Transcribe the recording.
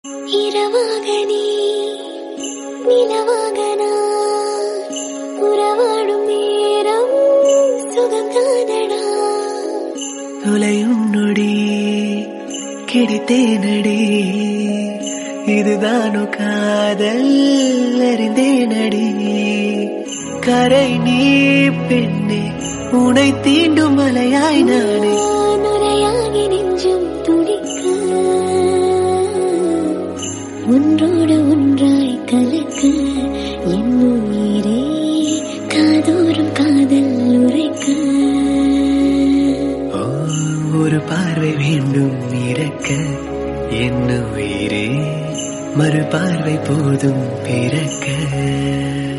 இரவாக நீ நிலவாக நான் உறவாடும் நேரம் சுகம்தானடா தொலையும் நொடி கிடைத்தேனடி இதுதானோ காதல் அறிந்தேனடி கரை நீ பெண்ணே உனை தீண்டும் மலையாய் நானே நான் உரையாகி நெஞ்சம் துடிக்க ஒன்றோடு ஒன்றாய் கலக்க என் உயிரே காதோறும் காதல் உரைக்க ஓ, ஒரு பார்வை வேண்டும் இறக்க என்ன உயிரே மறு பார்வை போதும் பிறக்க